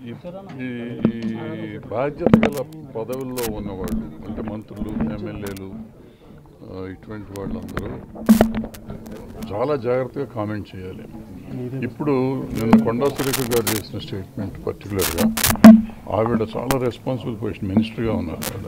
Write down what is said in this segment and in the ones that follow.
ఈ ఈ బాధ్యత గల పదవుల్లో ఉన్నవాళ్ళు అంటే మంత్రులు ఎమ్మెల్యేలు ఆ, ఇటువంటి వాళ్ళందరూ చాలా జాగ్రత్తగా కామెంట్ చేయాలి ఇప్పుడు నిన్న కొండా సురేఖ గారు చేసిన స్టేట్మెంట్ పర్టికులర్గా ఆవిడ చాలా రెస్పాన్సిబుల్ పొజిషన్ మినిస్టర్గా ఉన్నారు ఆవిడ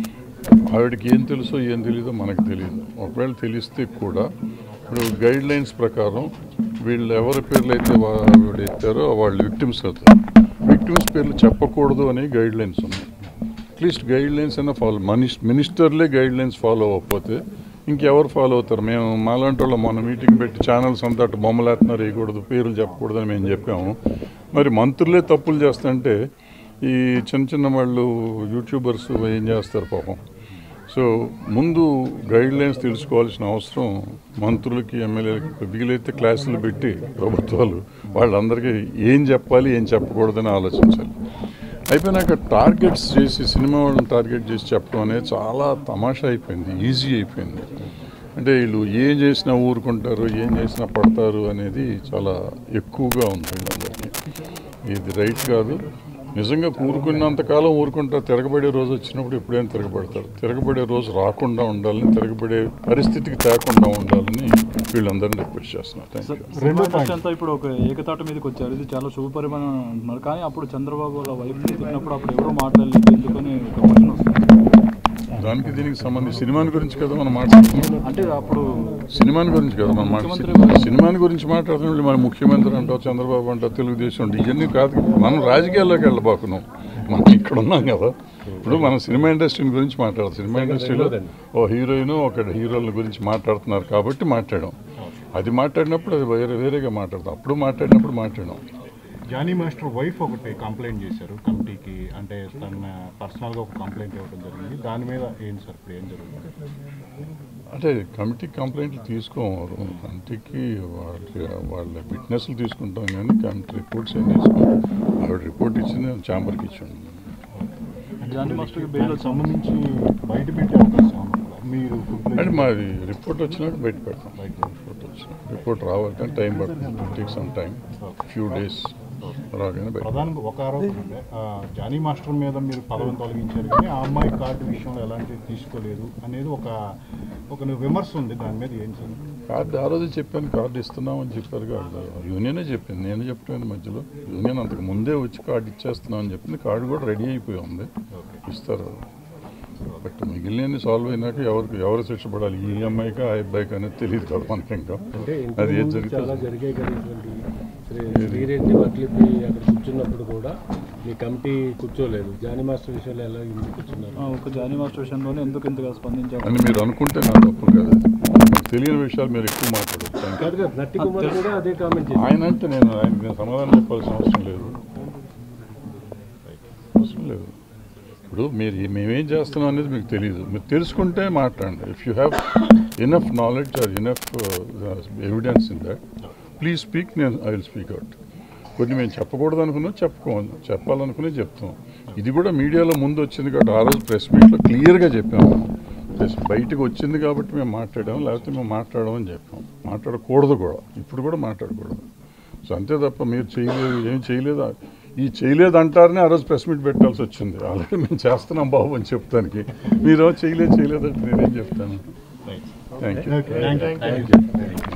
ఆవిడకి ఏం తెలుసో ఏం తెలియదో మనకు తెలియదు ఒకవేళ తెలిస్తే కూడా ఇప్పుడు గైడ్ లైన్స్ ప్రకారం వీళ్ళు ఎవరి పేర్లు అయితే వా- ఆవిడ ఎత్తారో వాళ్ళు విక్టిమ్స్ అవుతారు విక్టిమ్స్ పేర్లు చెప్పకూడదు అని గైడ్ లైన్స్ ఉన్నాయి అట్లీస్ట్ గైడ్ లైన్స్ అయినా ఫాలో మనిష్ మినిస్టర్లే గైడ్ లైన్స్ ఫాలో అవ్వకపోతే ఇంకెవరు ఫాలో అవుతారు మేము మాలాంటి వాళ్ళు మొన్న మీటింగ్ పెట్టి ఛానల్స్ అంతా అటు బొమ్మలు వేస్తున్నారు వేయకూడదు పేర్లు చెప్పకూడదు అని మేము చెప్పాము మరి మంత్రులే తప్పులు చేస్తుంటే ఈ చిన్న చిన్న వాళ్ళు యూట్యూబర్స్ ఏం చేస్తారు పాపం సో ముందు గైడ్ లైన్స్ తెలుసుకోవాల్సిన అవసరం మంత్రులకి ఎమ్మెల్యేలకి వీలైతే క్లాసులు పెట్టి ప్రభుత్వాలు వాళ్ళందరికీ ఏం చెప్పాలి ఏం చెప్పకూడదని ఆలోచించాలి అయిపోయినాక టార్గెట్స్ చేసి సినిమా వాళ్ళని టార్గెట్ చేసి చెప్పడం అనేది చాలా తమాషా అయిపోయింది ఈజీ అయిపోయింది అంటే వీళ్ళు ఏం చేసినా ఊరుకుంటారు ఏం చేసినా పడతారు అనేది చాలా ఎక్కువగా ఉంది వీళ్ళందరికీ ఇది రైట్ కాదు నిజంగా ఊరుకున్నంతకాలం ఊరుకుంటారు తిరగబడే రోజు వచ్చినప్పుడు ఎప్పుడైనా తిరగబడతారు తిరగబడే రోజు రాకుండా ఉండాలని తిరగబడే పరిస్థితికి తేకుండా ఉండాలని వీళ్ళందరినీ రిక్వెస్ట్ చేస్తున్నారు థ్యాంక్ యూ సినిమా ఇండస్ట్రీ అంతా ఇప్పుడు ఒక ఏకతాట మీదకి వచ్చారు ఇది చాలా శుభ పరిమాణం అంటున్నారు కానీ అప్పుడు చంద్రబాబు వాళ్ళ వైఫ్ తిట్టినప్పుడు అప్పుడు ఎవరో మాట్లాడలేదు ఎందుకని ఒక క్వశ్చన్ వస్తుంది దానికి దీనికి సంబంధించి సినిమాని గురించి కదా మనం మాట్లాడుతున్నాం అంటే అప్పుడు సినిమాని గురించి కదా మనం ముఖ్యమంత్రి మాట్లాడుతున్నాం సినిమాని గురించి మాట్లాడుతున్నాం మన ముఖ్యమంత్రి అంటావు చంద్రబాబు అంటావు తెలుగుదేశం అంటే ఇవన్నీ కాదు మనం రాజకీయాల్లోకి వెళ్ళబోకున్నాం మనం ఇక్కడ ఉన్నాం కదా ఇప్పుడు మనం సినిమా ఇండస్ట్రీ గురించి మాట్లాడతాం సినిమా ఇండస్ట్రీలో ఓ హీరోయిన్ ఒక హీరోల గురించి మాట్లాడుతున్నారు కాబట్టి మాట్లాడాం అది మాట్లాడినప్పుడు అది వేరే వేరేగా మాట్లాడతాం అప్పుడు మాట్లాడినప్పుడు మాట్లాడాం జానీ మాస్టర్ వైఫ్ ఒకటి కంప్లైంట్ చేశారు కమిటీకి అంటే తన పర్సనల్గా ఒక కంప్లైంట్ ఇవ్వడం జరిగింది దాని మీద ఏంటి సార్ ఇప్పుడు ఏం జరుగుతుంది అంటే కమిటీ కంప్లైంట్లు తీసుకోవాలి కమిటీకి వాళ్ళ వాళ్ళ విట్నెస్లు తీసుకుంటాం కానీ కమిటీ రిపోర్ట్స్ ఏం తీసుకోం ఆవిడ రిపోర్ట్ ఇచ్చింది ఛాంబర్కి ఇచ్చాను జానీ మాస్టర్కి బెయిల్ దానికి సంబంధించి బయట పెట్టే అవకాశం ఉంది కదా. మీరు complaint- అంటే మాది రిపోర్ట్ వచ్చినట్టు బయట పెడతాం బయట రిపోర్ట్ వచ్చిన రిపోర్ట్ రావాలంటే టైం పడుతుంది take some time few days రాగానే బయట ప్రధానంగా ఒక ఆరోపణ అంటే ఆ, జానీ మాస్టర్ మీద మీరు పదవిని తొలగించారు కానీ ఆ అమ్మాయి కార్డు విషయంలో ఎలాంటివి తీసుకోలేదు అనేది ఒక ఒక విమర్శ ఉంది దాని మీద ఏం సార్ కార్డు ఆ రోజు చెప్పాను కార్డు ఇస్తున్నాం అని చెప్పారు కార్డు యూనియనే చెప్పింది నేను చెప్పాను మధ్యలో యూనియన్ అంతకు ముందే వచ్చి కార్డు ఇచ్చేస్తున్నాం అని చెప్పింది కార్డు కూడా రెడీ అయిపోయి ఉంది ఇస్తారు బట్ మిగిలిన సాల్వ్ అయినాక ఎవరికి ఎవరు శిక్ష పడాలి ఈ అమ్మాయికి ఆ అబ్బాయికి అనేది తెలియదు కదా మనకి ఇంకా అంటే అది ఏం ఇంతకుముందు చాలా జరిగితే జరిగాయి కదా ఇటువంటి శ్రీ- శ్రీరెడ్డి వడ్లిపి అక్కడ కూర్చున్నప్పుడు కూడా మీ కమిటీ కూర్చోలేదు జానీ మాస్టర్ విషయంలో ఎలా ఎందుకు కూర్చున్నారు ఒక జానీ మాస్టర్ విషయంలోనే ఎందుకు ఇంతగా స్పందించారు అని మీరు అనుకుంటే నా తప్పు కాదు అది. నాకు తెలియని విషయాలు మీరు ఎక్కువ మాట్లాడచ్చు థ్యాంక్ యూ కాదు కదా నట్టి కుమార్ కూడా అదే కామెంట్ చేశారు ఆయన అంటే నేను ఆయనకి నేను సమాధానం చెప్పాల్సిన అవసరం లేదు అవసరం లేదు ఇప్పుడు మీరు ఏ- మేమేం చేస్తున్నాం అనేది మీకు తెలియదు మీరు తెలుసుకుంటే మాట్లాడండి if you have enough knowledge or enough evidence in that please speak నేను ఐ విల్ స్పీక్ అవుట్ కొన్ని మేము చెప్పకూడదు అనుకున్నా చెప్పుకో చెప్పాలనుకునే చెప్తాం ఇది కూడా మీడియాలో ముందు వచ్చింది కాబట్టి ఆ రోజు ప్రెస్ మీట్లో క్లియర్గా చెప్పాము ప్రెస్ బయటకు వచ్చింది కాబట్టి మేము మాట్లాడాం లేకపోతే మేము మాట్లాడమని చెప్పాం మాట్లాడకూడదు కూడా ఇప్పుడు కూడా మాట్లాడకూడదు సో అంతే తప్ప మీరు చేయలేదు ఏం చేయలేదు ఈ చేయలేదు అంటారని ఆ రోజు ప్రెస్ మీట్ పెట్టాల్సి వచ్చింది ఆల్రెడీ మేము చేస్తున్నాం బాబు అని చెప్తానికి మీరు చేయలేదు చేయలేదు అంటే నేనేం చెప్తాను థ్యాంక్ యూ థ్యాంక్ యూ